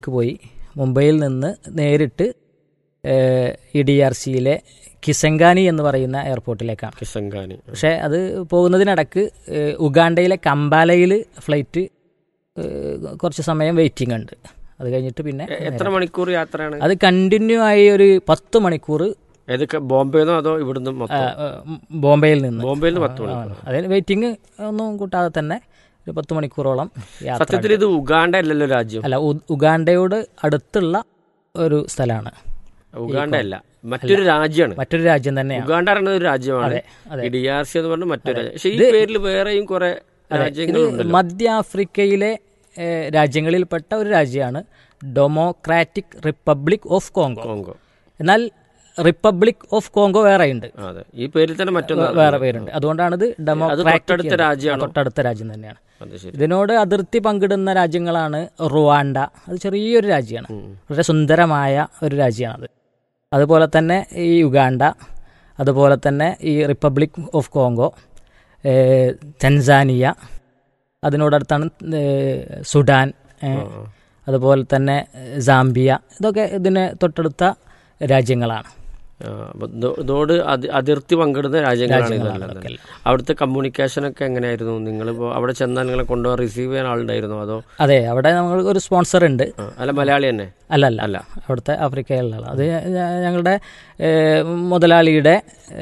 പോയി മുംബൈയിൽ നിന്ന് നേരിട്ട് ഇ ഡി ആർ സിയിലെ കിസങ്കാനി എന്ന് പറയുന്ന എയർപോർട്ടിലേക്കാണ് കിസങ്കാനി പക്ഷേ അത് പോകുന്നതിനിടക്ക് ഏഹ്, ഉഗാണ്ടയിലെ കമ്പാലയിൽ ഫ്ലൈറ്റ് ഏഹ്, കുറച്ച് സമയം വെയിറ്റിംഗ് ഉണ്ട് അത് കഴിഞ്ഞിട്ട് പിന്നെ എ- എത്ര മണിക്കൂർ യാത്രയാണ് അത് കണ്ടിന്യൂ ആയി ഒരു പത്ത് മണിക്കൂർ ഏതൊക്കെ ബോംബെന്നോ അതോ ഇവിടുന്ന് മൊത്തം ബോംബെയിൽ നിന്ന് ബോംബെയിൽ നിന്ന് പത്ത് മണിക്കൂർ അതിന് വെയിറ്റിംഗ് ഒന്നും കൂട്ടാതെ തന്നെ ഒരു പത്ത് മണിക്കൂറോളം യാത്ര സത്യത്തിൽ ഇത് ഉഗാണ്ട അല്ലല്ലോ രാജ്യം അല്ല ഉ- ഉഗാണ്ടയോട് അടുത്തുള്ള ഒരു സ്ഥലമാണ് ഉഗാണ്ട അല്ല മറ്റൊരു രാജ്യമാണ് മറ്റൊരു രാജ്യം തന്നെയാണ് ഉഗാണ്ട പറയുന്നത് ഒരു രാജ്യമാണ് അതെ, അതെ. ഡി ആർ സി എന്ന് പറഞ്ഞ മറ്റൊരു രാജ്യം പക്ഷെ ഈ പേരിൽ വേറെയും കുറെ ഇത് രാജ്യങ്ങളുണ്ടല്ലോ മധ്യ ആഫ്രിക്കയിലെ ഏഹ്, രാജ്യങ്ങളിൽപ്പെട്ട ഒരു രാജ്യമാണ് democratic republic of Congo Congo എന്നാൽ റിപ്പബ്ലിക് ഓഫ് കോങ്കോ വേറെയുണ്ട് അതെ ഈ പേരിൽ തന്നെ മറ്റൊന്ന് വേറെ പേരുണ്ട് അതുകൊണ്ടാണ് ഇത് തൊട്ടടുത്ത ഡെമോക്രാറ്റിക് രാജ്യമാണോ? തൊട്ടടുത്ത രാജ്യം തന്നെയാണ് അത് ശരി ഇതിനോട് അതിർത്തി പങ്കിടുന്ന രാജ്യങ്ങളാണ് റുവാണ്ട അത് ചെറിയൊരു രാജ്യമാണ് വളരെ സുന്ദരമായ ഒരു രാജ്യമാണത് അതുപോലെ തന്നെ ഈ യുഗാണ്ട അതുപോലെ തന്നെ ഈ റിപ്പബ്ലിക് ഓഫ് കോങ്കോ ഏഹ്, തൻസാനിയ അതിനോടടുത്താണ് ഏഹ്, സുഡാൻ ഏഹ്, അതുപോലെ തന്നെ ഏഹ്, സാംബിയ ഇതൊക്കെ ഇതിന് തൊട്ടടുത്ത രാജ്യങ്ങളാണ് ആ, അപ്പൊ ഇതോ- ഇതോട് അതി- അതിർത്തി പങ്കിടുന്ന രാജ്യങ്ങളാണ് ഇതെല്ലാം തന്നെ. അവിടുത്തെ കമ്മ്യൂണിക്കേഷൻ ഒക്കെ എങ്ങനെയായിരുന്നു നിങ്ങളിപ്പോ അവിടെ ചെന്നാൽ നിങ്ങളെ കൊണ്ടുപോകാൻ റിസീവ് ചെയ്യാൻ ആളുണ്ടായിരുന്നു അതോ അതെ അവിടെ നമ്മൾ ഒരു സ്പോൺസർ ഉണ്ട് ആ, അല്ല മലയാളി തന്നെ അല്ല അല്ല അല്ല അവിടുത്തെ ആഫ്രിക്കയിലുള്ള ആളാണ് അത് ഞ- ഞങ്ങളുടെ ഏഹ്, മുതലാളിയുടെ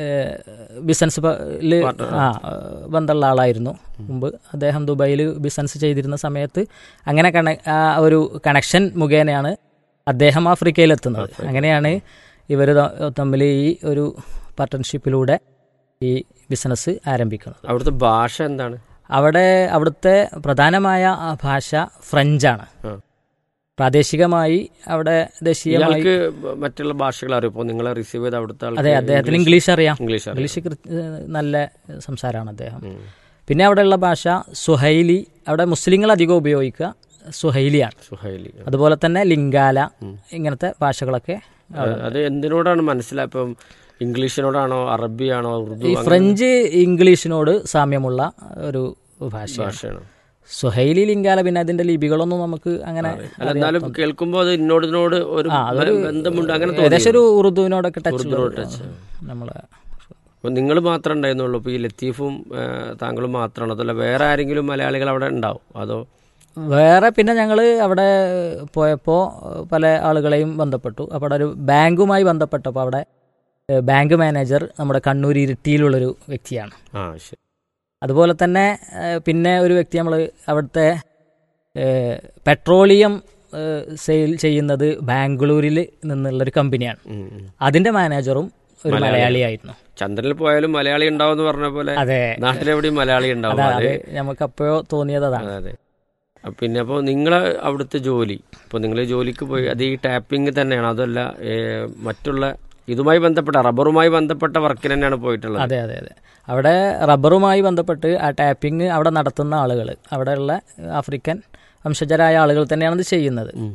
ബിസിനസ് ആ ബന്ധമുള്ള ആളായിരുന്നു മുമ്പ് അദ്ദേഹം ദുബായിൽ ബിസിനസ് ചെയ്തിരുന്ന സമയത്ത് അങ്ങനെ കണ ആ ഒരു കണക്ഷൻ മുഖേനയാണ് അദ്ദേഹം ആഫ്രിക്കയിലെത്തുന്നത് അങ്ങനെയാണ് ഇവർ തമ്മിൽ ഈ ഒരു പാർട്ട്ണർഷിപ്പിലൂടെ ഈ ബിസിനസ് ആരംഭിക്കുന്നത് അവിടുത്തെ ഭാഷ എന്താണ് അവിടെ അവിടുത്തെ പ്രധാനമായ ആ ഭാഷ ഫ്രഞ്ചാണ് ആ. പ്രാദേശികമായി അവിടെ ദേശീയമായി ഇയാൾക്ക് മറ്റുള്ള ഭാഷകൾ അറിയപ്പോ നിങ്ങളെ റിസീവ് ചെയ്ത് അവിടുത്തെ ആൾക്ക് അതെ അദ്ദേഹത്തിന് ഇംഗ്ലീഷ് അറിയാം ഇംഗ്ലീഷ് അറിയാം ഇംഗ്ലീഷ് കൃ- ഏഹ് നല്ല സംസാരമാണ് അദ്ദേഹം പിന്നെ അവിടെയുള്ള ഭാഷ സുഹൈലി അവിടെ മുസ്ലിങ്ങൾ അധികം ഉപയോഗിക്കുക സുഹൈലിയാണ് സുഹൈലി അതുപോലെ തന്നെ ലിംഗാല ഇങ്ങനത്തെ ഭാഷകളൊക്കെ അത് എന്തിനോടാണ് മനസ്സിലായി ഇപ്പം ഇംഗ്ലീഷിനോടാണോ അറബിയാണോ ഉറുദു ഈ ഫ്രഞ്ച് ഇംഗ്ലീഷിനോട് സാമ്യമുള്ള ഒരു ഭാഷ ഭാഷയാണോ സുഹൈലി ലിംഗാല പിന്നെ അതിന്റെ ലിപികളൊന്നും നമുക്ക് അങ്ങനെ അല്ല എന്നാലും കേൾക്കുമ്പോൾ അത് ഇന്നോടിനോട് ഒരു ബന്ധമുണ്ട് അങ്ങനെ ഏകദേശം ഒരു ഉറുദുവിനോടൊക്കെ ടച്ച് നമ്മളെ അപ്പോൾ നിങ്ങൾ മാത്രമേ ഉണ്ടായിരുന്നുള്ളൂ ഇപ്പോൾ ഈ ലത്തീഫും ആ, താങ്കളും മാത്രമാണോ അതല്ല വേറെ ആരെങ്കിലും മലയാളികൾ അവിടെ ഉണ്ടാവും അതോ വേറെ പിന്നെ ഞങ്ങൾ അവിടെ പോയപ്പോൾ പല ആളുകളെയും ബന്ധപ്പെട്ടു അപ്പോൾ അവിടെ ഒരു ബാങ്കുമായി ബന്ധപ്പെട്ടപ്പോൾ അവിടെ ഏഹ്, ബാങ്ക് മാനേജർ നമ്മുടെ കണ്ണൂർ ഇരിട്ടിയിലുള്ളൊരു വ്യക്തിയാണ് ആ ശരി അതുപോലെ തന്നെ ഏഹ്, പിന്നെ ഒരു വ്യക്തി നമ്മൾ അവിടുത്തെ ഏഹ്, പെട്രോളിയം ഏഹ്, സെയിൽ ചെയ്യുന്നത് ബാംഗ്ലൂരിൽ നിന്നുള്ളൊരു കമ്പനിയാണ് ഉം, ഉം. അതിൻ്റെ മാനേജറും ഒരു മലയാളിയായിരുന്നു ചന്ദ്രനിൽ പോയാലും മലയാളി ഉണ്ടാവും എന്ന് പറഞ്ഞ പോലെ അതെ നാട്ടിലെവിടെയും മലയാളി ഉണ്ടാവും അതാ അതെ അത് നമുക്ക് അപ്പോഴോ തോന്നിയത് അതാണ് അതെ അതെ അപ്പൊ പിന്നെ അപ്പോൾ നിങ്ങളെ അവിടുത്തെ ജോലി ഇപ്പോൾ നിങ്ങൾ ജോലിക്ക് പോയി അത് ഈ ടാപ്പിംഗ് തന്നെയാണ് അതല്ല ഏ, മറ്റുള്ള ഇതുമായി ബന്ധപ്പെട്ട റബ്ബറുമായി ബന്ധപ്പെട്ട വർക്കിന് തന്നെയാണ് പോയിട്ടുള്ളത് അതെ അതെ അതെ അവിടെ റബ്ബറുമായി ബന്ധപ്പെട്ട് ആ ടാപ്പിംഗ് അവിടെ നടത്തുന്ന ആളുകൾ അവിടെയുള്ള ആഫ്രിക്കൻ വംശജരായ ആളുകൾ തന്നെയാണ് ഇത് ചെയ്യുന്നത് ഉം.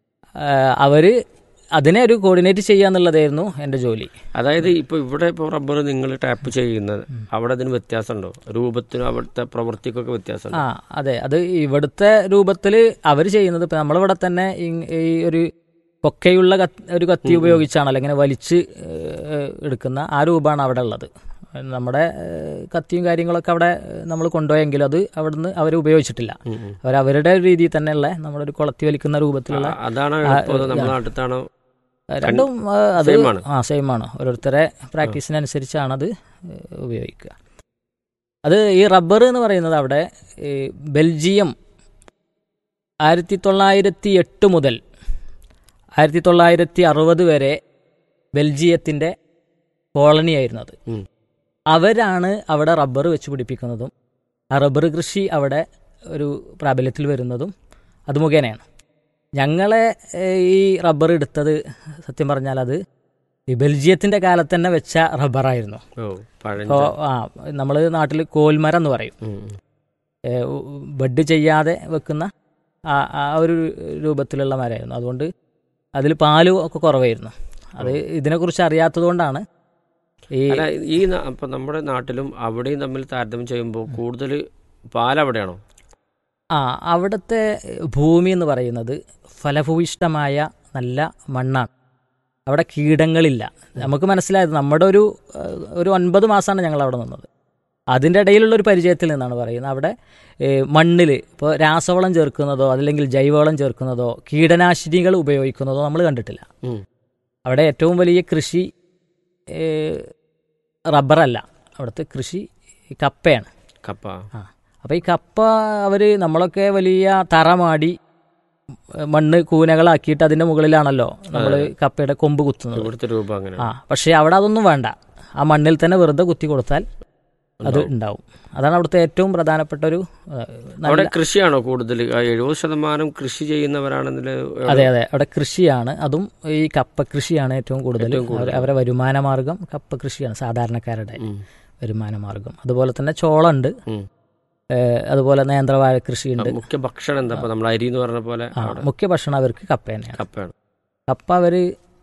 അവർ അതിനെ ഒരു കോർഡിനേറ്റ് ചെയ്യുക എന്നുള്ളതായിരുന്നു എൻ്റെ ജോലി അതായത് ഇപ്പൊ ഇവിടെ ഇപ്പോൾ റബ്ബർ നിങ്ങൾ ടാപ്പ് ചെയ്യുന്നത് അവിടെ അതിന് വ്യത്യാസമുണ്ടോ രൂപത്തിനും അവിടുത്തെ പ്രവൃത്തിക്കൊക്കെ വ്യത്യാസമുണ്ടോ ആ അതെ അത് ഇവിടുത്തെ രൂപത്തിൽ അവർ ചെയ്യുന്നത് ഇപ്പം നമ്മളിവിടെ തന്നെ ഈ- ഈ ഒരു കൊക്കയുള്ള കത്ത് ഒരു കത്തി ഉപയോഗിച്ചാണല്ലോ ഇങ്ങനെ വലിച്ച് ഏഹ്, എടുക്കുന്ന ആ രൂപമാണ് അവിടെ ഉള്ളത് നമ്മുടെ ഏഹ്, കത്തിയും കാര്യങ്ങളൊക്കെ അവിടെ നമ്മൾ കൊണ്ടുപോയെങ്കിലും അത് അവിടുന്ന് അവർ ഉപയോഗിച്ചിട്ടില്ല അവർ അവരുടെ രീതിയിൽ തന്നെയുള്ള നമ്മുടെ ഒരു കുളത്തി വലിക്കുന്ന രൂപത്തിലുള്ള ആ, അതാണോ എളുപ്പം നമ്മുടെ നാട്ടിലത്താണോ രണ്ടും ആ, അത് Same ആണ്. ആ സെയിം ആണ് ഓരോരുത്തരെ പ്രാക്ടീസിനനുസരിച്ചാണ് അത് ഏഹ്, ഉപയോഗിക്കുക അത് ഈ റബ്ബർ എന്ന് പറയുന്നത് അവിടെ ഈ ബെൽജിയം ആയിരത്തി തൊള്ളായിരത്തി എട്ട് മുതൽ ആയിരത്തി തൊള്ളായിരത്തി അറുപത് വരെ ബെൽജിയത്തിൻ്റെ കോളനിയായിരുന്നു അത് ഉം. അവരാണ് അവിടെ റബ്ബർ വെച്ച് പിടിപ്പിക്കുന്നതും ആ റബ്ബർ കൃഷി അവിടെ ഒരു പ്രാബല്യത്തിൽ വരുന്നതും അത് മുഖേനയാണ് ഞങ്ങളെ ഏഹ്, ഈ റബ്ബർ എടുത്തത് സത്യം പറഞ്ഞാൽ അത് ഈ ബെൽജിയത്തിൻ്റെ കാലത്ത് തന്നെ വെച്ച റബ്ബറായിരുന്നു ഓ പഴഞ്ച ഇപ്പോൾ ആ നമ്മൾ നാട്ടിൽ കോൽമരം എന്ന് പറയും ഉം, ഉം. ഏഹ്, ഉ- ബഡ് ചെയ്യാതെ വെക്കുന്ന ആ ആ ഒരു രൂപത്തിലുള്ള മരമായിരുന്നു അതുകൊണ്ട് അതിൽ പാലും ഒക്കെ കുറവായിരുന്നു അത് ഇതിനെക്കുറിച്ച് അറിയാത്തത് കൊണ്ടാണ് ഈ അല്ല ഈ ന- അപ്പൊ നമ്മുടെ നാട്ടിലും അവിടെയും തമ്മിൽ താരതമ്യം ചെയ്യുമ്പോൾ കൂടുതൽ പാൽ അവിടെയാണോ ആ അവിടുത്തെ ഭൂമി എന്ന് പറയുന്നത് ഫലഭൂയിഷ്ടമായ നല്ല മണ്ണാണ് അവിടെ കീടങ്ങളില്ല നമുക്ക് മനസ്സിലായത് നമ്മുടെ ഒരു ഏഹ്, ഒരു ഒൻപത് മാസമാണ് ഞങ്ങൾ അവിടെ നിന്നത് അതിൻ്റെ ഇടയിലുള്ള ഒരു പരിചയത്തിൽ നിന്നാണ് പറയുന്നത് അവിടെ മണ്ണിൽ ഇപ്പോൾ രാസവളം ചേർക്കുന്നതോ അല്ലെങ്കിൽ ജൈവവളം ചേർക്കുന്നതോ കീടനാശിനികൾ ഉപയോഗിക്കുന്നതോ നമ്മൾ കണ്ടിട്ടില്ല ഉം. അവിടെ ഏറ്റവും വലിയ കൃഷി ഏഹ്, റബ്ബറല്ല അവിടുത്തെ കൃഷി കപ്പയാണ് കപ്പ ആ അപ്പോൾ ഈ കപ്പ അവർ നമ്മളൊക്കെ വലിയ തറമാടി ഏഹ്, മണ്ണ് കൂനകളാക്കിയിട്ട് അതിൻ്റെ മുകളിലാണല്ലോ നമ്മൾ കപ്പയുടെ കൊമ്പ് കുത്തുന്നത് ഇവിടുത്തെ രൂപം അങ്ങനെ ആ പക്ഷേ അവിടെ അതൊന്നും വേണ്ട ആ മണ്ണിൽ തന്നെ വെറുതെ കുത്തി കൊടുത്താൽ അത് ഉണ്ടാവും അതാണ് അവിടുത്തെ ഏറ്റവും പ്രധാനപ്പെട്ട ഒരു ഏഹ്, നല്ല- അവിടെ കൃഷിയാണോ കൂടുതൽ എഴുപത് ശതമാനം കൃഷി ചെയ്യുന്നവരാണെന്നിൽ അതെ അതെ അവിടെ കൃഷിയാണ് അതും ഈ കപ്പ കൃഷിയാണ് ഏറ്റവും കൂടുതൽ അവരെ- അവരെ വരുമാന മാർഗം കപ്പ കൃഷിയാണ് സാധാരണക്കാരുടെ വരുമാന മാർഗം അതുപോലെ തന്നെ ചോളുണ്ട് ഏഹ്, അതുപോലെ നേന്ത്രവാഴ കൃഷിയുണ്ട് മുഖ്യ ഭക്ഷണം എന്താ ഇപ്പൊ നമ്മൾ അരി എന്ന് പറഞ്ഞ പോലെ ആ, അവിടെ മുഖ്യ ഭക്ഷണം അവർക്ക് കപ്പ തന്നെയാണ് കപ്പയാണ് കപ്പ അവർ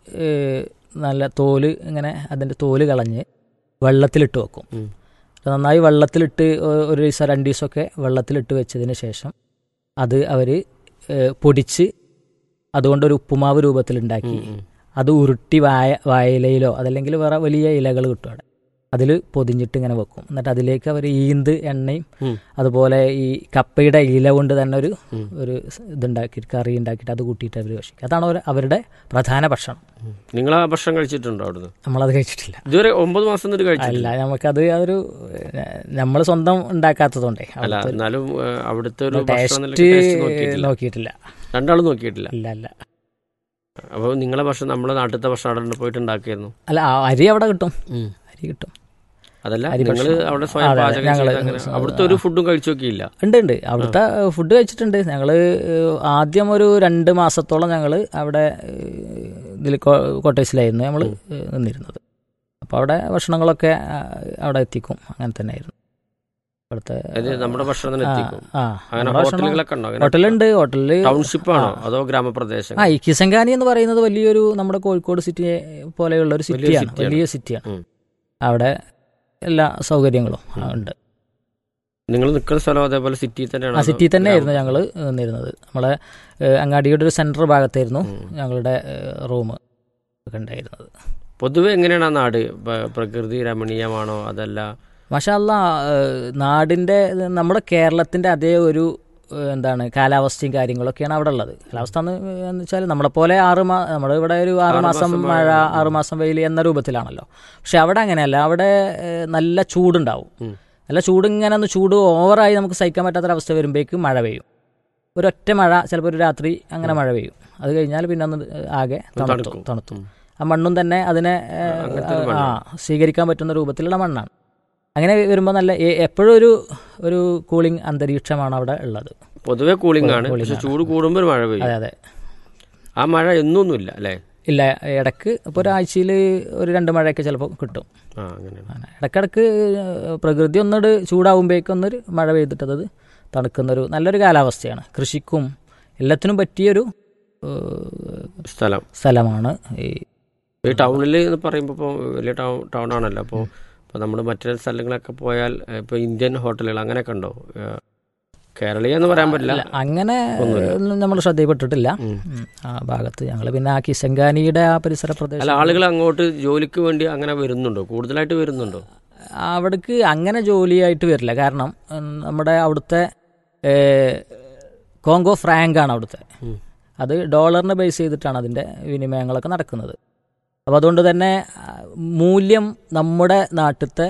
നല്ല തോല് ഇങ്ങനെ അതിൻ്റെ തോല് കളഞ്ഞ് വെള്ളത്തിലിട്ട് വെക്കും ഉം. നന്നായി വെള്ളത്തിലിട്ട് ഒ- ഒരു ദിവസം രണ്ട് ദിവസമൊക്കെ വെള്ളത്തിലിട്ട് വെച്ചതിന് ശേഷം അത് അവർ പൊടിച്ച് അതുകൊണ്ടൊരു ഉപ്പുമാവ് രൂപത്തിലുണ്ടാക്കി അത് ഉരുട്ടി വായ വായയിലയിലോ അതല്ലെങ്കിൽ വേറെ വലിയ ഇലകൾ കിട്ടും അവിടെ അതിൽ പൊതിഞ്ഞിട്ട് ഇങ്ങനെ വെക്കും എന്നിട്ട് അതിലേക്ക് അവർ ഈന്ത് എണ്ണയും ഉം. അതുപോലെ ഈ കപ്പയുടെ ഇല കൊണ്ട് തന്നെ ഒരു ഒരു സ് ഇതുണ്ടാക്കി കറി ഉണ്ടാക്കിയിട്ട് അത് കൂട്ടിയിട്ട് അവർ ഭക്ഷിക്കും അതാണ് അവർ- അവരുടെ പ്രധാന ഭക്ഷണം നിങ്ങൾ ആ ഭക്ഷണം കഴിച്ചിട്ടുണ്ടോ അവിടുന്ന് നമ്മളത് കഴിച്ചിട്ടില്ല ഇതുവരെ ഒമ്പത് മാസം എന്നിട്ട് കഴിച്ചിട്ടില്ല അല്ല നമുക്കത് അതൊരു നമ്മൾ സ്വന്തം ഉണ്ടാക്കാത്തതുകൊണ്ടേ അല്ല എന്നാലും ഏഹ്, അവിടുത്തെ ഒരു ഭക്ഷണം എന്നുള്ള ടേസ്റ്റ് taste നോക്കിയിട്ടില്ല നോക്കിയിട്ടില്ല രണ്ടാളും നോക്കിയിട്ടില്ല ഇല്ല അല്ല അപ്പോൾ നിങ്ങളെ ഭക്ഷണം നമ്മളെ നാട്ടിലത്തെ ഭക്ഷണം അവിടെ പോയിട്ട് ഉണ്ടാക്കിയിരുന്നു അല്ല ആ അരി അവിടെ കിട്ടും അരി കിട്ടും അതല്ല അരി നിങ്ങൾ ഭക്ഷണം. അവിടെ സ്വയം അതെ, അതെ, പാചകം ഞങ്ങള് ചെയ്ത് അങ്ങനെ അവിടുത്തെ ഒരു ഫുഡും കഴിച്ചു നോക്കിയില്ല ഉണ്ട് ഉണ്ട് അവിടുത്തെ ഫുഡ് കഴിച്ചിട്ടുണ്ട് ഞങ്ങൾ ആദ്യം ഒരു രണ്ട് മാസത്തോളം ഞങ്ങൾ അവിടെ ഇതിൽ കോട്ടേഴ്സിലായിരുന്നു നമ്മൾ നിന്നിരുന്നത് അപ്പോൾ അവിടെ ഭക്ഷണങ്ങളൊക്കെ ആ, അവിടെ എത്തിക്കും അങ്ങനെ തന്നെ ആയിരുന്നു അവിടുത്തെ അത് നമ്മുടെ ഭക്ഷണം തന്നെ ആ, എത്തിക്കും ആ അങ്ങനെ നമ്മുടെ ഭക്ഷണം- ഹോട്ടലുകളൊക്കെ ഉണ്ടോ അങ്ങനെ ഹോട്ടലുണ്ട് ഹോട്ടലിൽ ടൗൺഷിപ്പ് ആണോ അതോ ഗ്രാമപ്രദേശം ആ ഈ കിസങ്കാനി എന്ന് പറയുന്നത് വലിയൊരു നമ്മുടെ കോഴിക്കോട് സിറ്റി പോലെയുള്ള ഒരു സിറ്റിയാണ് സിറ്റിയാണ്. വലിയ സിറ്റിയാണ് ഉം. അവിടെ എല്ലാ സൗകര്യങ്ങളും ആ, ഉണ്ട് നിങ്ങൾ നിൽക്കുന്ന സ്ഥലം അതേപോലെ സിറ്റി തന്നെയാണ് ആ സിറ്റി തന്നെയായിരുന്നു ഞങ്ങൾ നിന്നിരുന്നത് നമ്മളെ ഏഹ്, അങ്ങാടിയുടെ ഒരു സെൻട്രൽ ഭാഗത്തായിരുന്നു ഞങ്ങളുടെ റൂം ഒക്കെ ഉണ്ടായിരുന്നത് പൊതുവെ എങ്ങനെയാണ് ആ നാട് പ- പ്രകൃതി രമണീയമാണോ അതല്ല മാഷല്ല നാടിൻ്റെ നമ്മുടെ കേരളത്തിൻ്റെ അതേ ഒരു ഏഹ്, എന്താണ് കാലാവസ്ഥയും കാര്യങ്ങളൊക്കെയാണ് അവിടെ ഉള്ളത് കാലാവസ്ഥ എന്ന് എന്ന് വെച്ചാൽ നമ്മളെപ്പോലെ ആറ് മാ നമ്മുടെ ഇവിടെ ഒരു ആറ് മാസം മഴ ആറ് മാസം വെയിൽ എന്ന രൂപത്തിലാണല്ലോ പക്ഷെ അവിടെ അങ്ങനെയല്ല അവിടെ ഏഹ്, നല്ല ചൂടുണ്ടാവും ഉം. നല്ല ചൂട് ഇങ്ങനെ ഒന്ന് ചൂട് ഓവറായി നമുക്ക് സഹിക്കാൻ പറ്റാത്തൊരവസ്ഥ വരുമ്പോഴേക്കും മഴ പെയ്യും ഒരൊറ്റ മഴ ചിലപ്പോൾ ഒരു രാത്രി അങ്ങനെ മഴ പെയ്യും അത് കഴിഞ്ഞാൽ പിന്നെ ഒന്ന് ആകെ തണുത്തു തണുക്കും. തണുത്തു ആ മണ്ണും തന്നെ അതിനെ ഏഹ്, ആ സ്വീകരിക്കാൻ പറ്റുന്ന രൂപത്തിലുള്ള മണ്ണാണ് അങ്ങനെ വരുമ്പോൾ നല്ല എ- എപ്പോഴും ഒരു ഒരു കൂളിംഗ് അന്തരീക്ഷമാണ് അവിടെ ഉള്ളത് പൊതുവെ കൂളിംഗ് ആണ് പക്ഷെ ചൂട് കൂടുമ്പോൾ ഒരു മഴ പെയ്യും അതെ അതെ ആ മഴ എന്നൊന്നുമില്ല അല്ലേ ഇല്ല ഇടക്ക് ഇപ്പോൾ ഒരാഴ്ചയിൽ ഒരു രണ്ട് മഴയൊക്കെ ചിലപ്പോൾ കിട്ടും ആ അങ്ങനെയാണ് അങ്ങനെ ഇടക്കിടക്ക് ഏഹ്, പ്രകൃതി ഒന്നിട് ചൂടാവുമ്പോഴേക്കും ഒന്നൊരു മഴ പെയ്തിട്ടത് തണുക്കുന്നൊരു നല്ലൊരു കാലാവസ്ഥയാണ് കൃഷിക്കും എല്ലാത്തിനും പറ്റിയൊരു ഏഹ്, സ്ഥലം സ്ഥലമാണ് ഈ ഈ ടൗണിൽ എന്ന് പറയുമ്പോൾ ഇപ്പോൾ വലിയ ടൗൺ ടൗൺ ആണല്ലോ അപ്പോൾ ഇപ്പോൾ നമ്മൾ മറ്റു സ്ഥലങ്ങളൊക്കെ പോയാൽ ഇപ്പോൾ ഇന്ത്യൻ ഹോട്ടലുകൾ അങ്ങനെയൊക്കെ ഉണ്ടോ ഏഹ് കേരളീയ എന്ന് പറയാൻ പറ്റില്ല അല്ല, അങ്ങനെ നമ്മൾ ശ്രദ്ധയിൽപ്പെട്ടിട്ടില്ല ഉം. ആ ഭാഗത്ത് ഞങ്ങൾ പിന്നെ ആ കിസങ്കാനിയുടെ ആ പരിസര പ്രദേശം അല്ല ആളുകൾ അങ്ങോട്ട് ജോലിക്ക് വേണ്ടി അങ്ങനെ വരുന്നുണ്ടോ കൂടുതലായിട്ട് വരുന്നുണ്ടോ അവിടേക്ക് അങ്ങനെ ജോലിയായിട്ട് വരില്ല കാരണം ഉം, നമ്മുടെ അവിടുത്തെ ഏഹ്, കോങ്കോ ഫ്രാങ്ക് ആണ് അവിടുത്തെ ഉം. അത് ഡോളറിനെ ബേസ് ചെയ്തിട്ടാണ് അതിൻ്റെ വിനിമയങ്ങളൊക്കെ നടക്കുന്നത് അപ്പോൾ അതുകൊണ്ട് തന്നെ ആ, മൂല്യം നമ്മുടെ നാട്ടിലത്തെ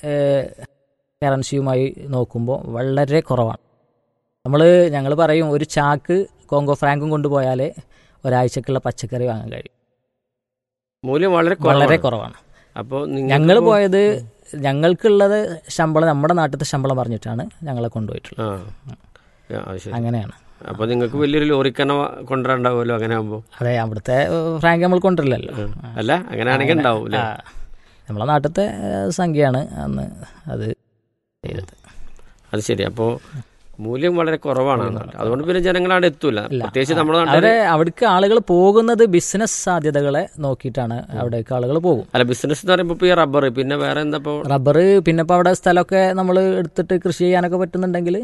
കറൻസിയുമായി നോക്കുമ്പോൾ വളരെ കുറവാണ് നമ്മൾ ഞങ്ങൾ പറയും ഒരു ചാക്ക് കോങ്കോ ഫ്രാങ്കും കൊണ്ടുപോയാലേ ഒരാഴ്ചക്കുള്ള പച്ചക്കറി വാങ്ങാൻ കഴിയും മൂല്യം വളരെ വളരെ കുറവാണ് കുറവാണ് അപ്പോൾ ഞങ്ങൾ പോയത് ഞങ്ങൾക്കുള്ളത് ശമ്പളം നമ്മുടെ നാട്ടിലത്തെ ശമ്പളം പറഞ്ഞിട്ടാണ് ഞങ്ങളെ കൊണ്ടുപോയിട്ടുള്ളത് ആ ആ, അത് ശരി അങ്ങനെയാണ് അപ്പോൾ നിങ്ങൾക്ക് വലിയൊരു ലോറിക്കണ കൊണ്ടുവരണ്ടാവുമല്ലോ അങ്ങനെ ആകുമ്പോൾ അതെ അവിടുത്തെ ഏഹ്, ഫ്രാങ്ക് നമ്മൾ കൊണ്ടുവരില്ലല്ലോ അല്ല അങ്ങനെയാണെങ്കിൽ ഉണ്ടാവും അല്ലേ ആ, നമ്മളെ നാട്ടിലത്തെ ഏഹ്, സംഖ്യയാണ് അന്ന് അത് ചെയ്തത് അത് ശരി അപ്പോൾ മൂല്യം വളരെ കുറവാണ് ആ നാട്ടിൽ. അതുകൊണ്ട് പിന്നെ ജനങ്ങൾ അവിടെ എത്തൂല പ്രത്യേകിച്ച് നമ്മുടെ നാട്ടിൽ അവരെ അവിടേക്ക് ആളുകൾ പോകുന്നത് ബിസിനസ് സാധ്യതകളെ നോക്കിയിട്ടാണ് അവിടേക്ക് ആളുകൾ പോകും അല്ല ബിസിനസ് എന്ന് പറയുമ്പോൾ ഇപ്പോൾ ഈ റബ്ബർ പിന്നെ വേറെ എന്താ ഇപ്പോൾ റബ്ബർ പിന്നെ ഇപ്പോൾ അവിടെ സ്ഥലമൊക്കെ നമ്മൾ എടുത്തിട്ട് കൃഷി ചെയ്യാനൊക്കെ പറ്റുന്നുണ്ടെങ്കിൽ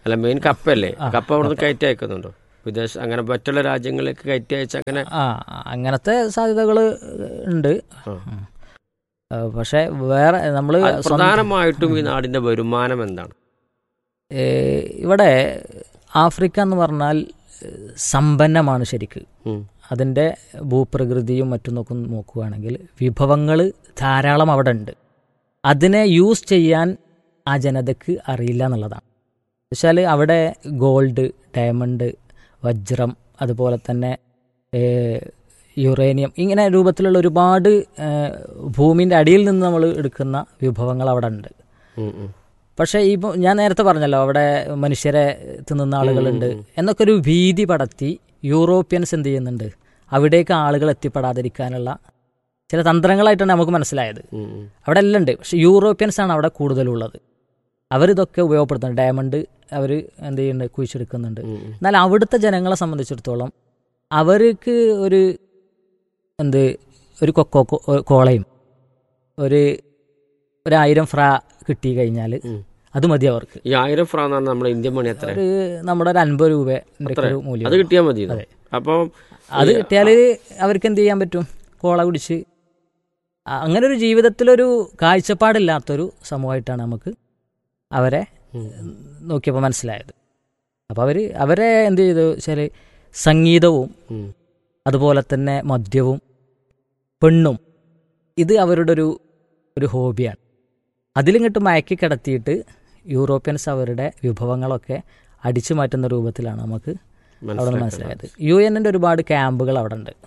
അല്ല മെയിൻ കപ്പല്ലേ കപ്പ അവിടുന്ന് കയറ്റി അയക്കുന്നുണ്ടോ വിദേശ അങ്ങനെ മറ്റുള്ള രാജ്യങ്ങളിലേക്ക് കയറ്റി അയച്ച് അങ്ങനെ ആ അങ്ങനത്തെ സാധ്യതകൾ ഉണ്ട് ആ. ഉം. ആ, പക്ഷേ വേറെ നമ്മൾ അത് പ്രധാനമായിട്ടും ഈ നാടിന്റെ വരുമാനം എന്താണ് ഇവിടെ ആഫ്രിക്ക എന്ന് പറഞ്ഞാൽ ഏഹ്, സമ്പന്നമാണ് ശരിക്ക് ഉം. അതിൻ്റെ ഭൂപ്രകൃതിയും മറ്റും നോക്കും നോക്കുകയാണെങ്കിൽ വിഭവങ്ങൾ ധാരാളം അവിടെ ഉണ്ട് അതിനെ യൂസ് ചെയ്യാൻ ആ ജനതയ്ക്ക് അറിയില്ല എന്നുള്ളതാണ് വെച്ചാൽ അവിടെ ഗോൾഡ് ഡയമണ്ട് വജ്രം അതുപോലെ തന്നെ ഏഹ്, യുറേനിയം ഇങ്ങനെ രൂപത്തിലുള്ള ഒരുപാട് ഭൂമിൻ്റെ അടിയിൽ നിന്ന് നമ്മൾ എടുക്കുന്ന വിഭവങ്ങൾ അവിടെ ഉണ്ട് ഉം, ഉം. പക്ഷേ ഇപ്പോൾ ഞാൻ നേരത്തെ പറഞ്ഞല്ലോ അവിടെ മനുഷ്യരെ തിന്നുന്ന ആളുകളുണ്ട് എന്നൊക്കെ ഒരു ഭീതി പടത്തി യൂറോപ്യൻസ് എന്ത് ചെയ്യുന്നുണ്ട് അവിടേക്ക് ആളുകൾ എത്തിപ്പെടാതിരിക്കാനുള്ള ചില തന്ത്രങ്ങളായിട്ടാണ് നമുക്ക് മനസ്സിലായത് ഉം, ഉം. അവിടെ എല്ലാം ഉണ്ട് പക്ഷെ യൂറോപ്യൻസ് ആണ് അവിടെ കൂടുതലുള്ളത് അവരിതൊക്കെ ഉപയോഗപ്പെടുത്തുന്നുണ്ട് ഡയമണ്ട് അവർ എന്ത് ചെയ്യുന്നുണ്ട് കുഴിച്ചെടുക്കുന്നുണ്ട് ഉം, ഉം. എന്നാൽ അവിടുത്തെ ജനങ്ങളെ സംബന്ധിച്ചിടത്തോളം അവർക്ക് ഒരു എന്ത് ഒരു കൊക്കോ കോ- കോളയും ഒരു ഒരായിരം ഫ്രാ കിട്ടി കഴിഞ്ഞാൽ ഉം. അത് മതി അവർക്ക് ഈ ആയിരം ഫ്രാ എന്ന് പറഞ്ഞാൽ നമ്മുടെ ഇന്ത്യൻ മണി എത്ര ഒരു നമ്മുടെ ഒരു അൻപത് രൂപ ഒരു മൂല്യം അത് കിട്ടിയാൽ മതി അപ്പോൾ അത് കിട്ടിയാൽ അവർക്ക് എന്ത് ചെയ്യാൻ പറ്റും കോള കുടിച്ച് അ- അങ്ങനെ ഒരു ജീവിതത്തിലൊരു കാഴ്ചപ്പാടില്ലാത്തൊരു സമൂഹമായിട്ടാണ് നമുക്ക് അവരെ നോക്കിയപ്പോൾ മനസ്സിലായത് അപ്പോൾ അവർ അവരെ എന്ത് ചെയ്തു വെച്ചാൽ സംഗീതവും അതുപോലെ തന്നെ മദ്യവും പെണ്ണും ഇത് അവരുടെ ഒരു ഒരു ഹോബിയാണ് അതിലിങ്ങോട്ട് മയക്കി കിടത്തിയിട്ട് യൂറോപ്യൻസ് അവരുടെ വിഭവങ്ങളൊക്കെ അടിച്ചു മാറ്റുന്ന രൂപത്തിലാണ് നമുക്ക് അവിടെ നിന്ന് മനസ്സിലായത് യു എന്നിൻ്റെ ഒരുപാട് ക്യാമ്പുകൾ അവിടെ ഉണ്ട്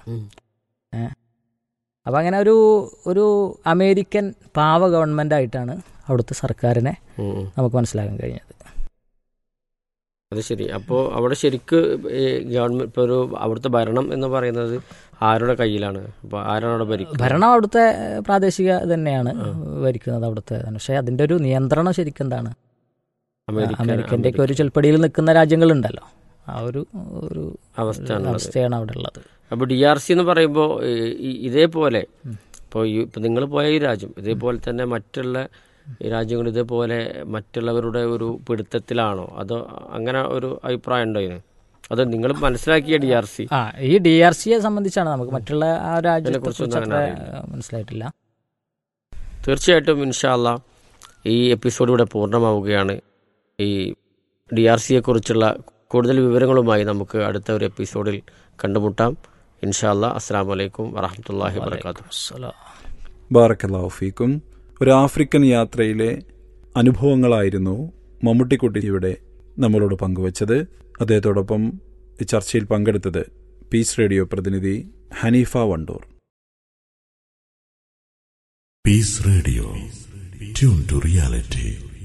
അപ്പം അങ്ങനെ ഒരു ഒരു അമേരിക്കൻ പാവ ഗവൺമെൻറ് ആയിട്ടാണ് അവിടുത്തെ സർക്കാരിനെ നമുക്ക് മനസ്സിലാക്കാൻ കഴിഞ്ഞത് അത് ശരി അപ്പോൾ അവിടെ ശരിക്ക് ഈ ഗവൺമെന്റ് ഇപ്പോൾ ഒരു അവിടുത്തെ ഭരണം എന്ന് പറയുന്നത് ആരുടെ കയ്യിലാണ് അപ്പോൾ ആരാണ് അവിടെ ഭരിക്കുന്നത് ഭരണം അവിടുത്തെ പ്രാദേശിക തന്നെയാണ് ഭരിക്കുന്നത് അവിടുത്തെ തന്നെ പക്ഷേ അതിൻ്റെ ഒരു നിയന്ത്രണം ശരിക്കും എന്താണ് അമേരിക്ക അമേരിക്കൻ്റെ ഒക്കെ ഒരു ചെൽപ്പടിയിൽ നിൽക്കുന്ന രാജ്യങ്ങളുണ്ടല്ലോ ആ ഒരു ഒരു അവസ്ഥയാണ് അവസ്ഥയാണ് അവിടെ ഉള്ളത് അപ്പോൾ ഡി ആർ സി എന്ന് പറയുമ്പോൾ ഇതേപോലെ ഇപ്പോൾ ഈ ഇപ്പം നിങ്ങൾ പോയ ഈ രാജ്യം ഇതേപോലെ തന്നെ മറ്റുള്ള ഈ രാജ്യങ്ങൾ ഇതേപോലെ മറ്റുള്ളവരുടെ ഒരു പിടുത്തത്തിലാണോ അതോ അങ്ങനെ ഒരു അഭിപ്രായം ഉണ്ടോ ഇതിന് അത് നിങ്ങൾ മനസ്സിലാക്കിയ ഡി ആർ സി ആ ഈ ഡി ആർ സിയെ സംബന്ധിച്ചാണ് നമുക്ക് മറ്റുള്ള ആ രാജ്യത്തെ കുറിച്ച് അത്ര മനസ്സിലായിട്ടില്ല തീർച്ചയായിട്ടും ഇൻഷാല്ല ഈ എപ്പിസോഡ് ഇവിടെ പൂർണ്ണമാവുകയാണ് ഈ ഡി ആർ സിയെ കുറിച്ചുള്ള കൂടുതൽ വിവരങ്ങളുമായി നമുക്ക് അടുത്ത ഒരു എപ്പിസോഡിൽ കണ്ടുമുട്ടാം ഇൻഷാല്ല അസ്സാം വലൈക്കും വറഹമത്തല്ലാഹി വാത്തു അസ്സലാം. ബാറക്കല്ലാഹു ഫീക്കും ഒരു ആഫ്രിക്കൻ യാത്രയിലെ അനുഭവങ്ങളായിരുന്നു മമ്മൂട്ടിക്കുട്ടി ഇവിടെ നമ്മളോട് പങ്കുവച്ചത് അദ്ദേഹത്തോടൊപ്പം ഈ ചർച്ചയിൽ പങ്കെടുത്തത് പീസ് റേഡിയോ പ്രതിനിധി Haneefa Wandoor Peace Radio. Tune to reality.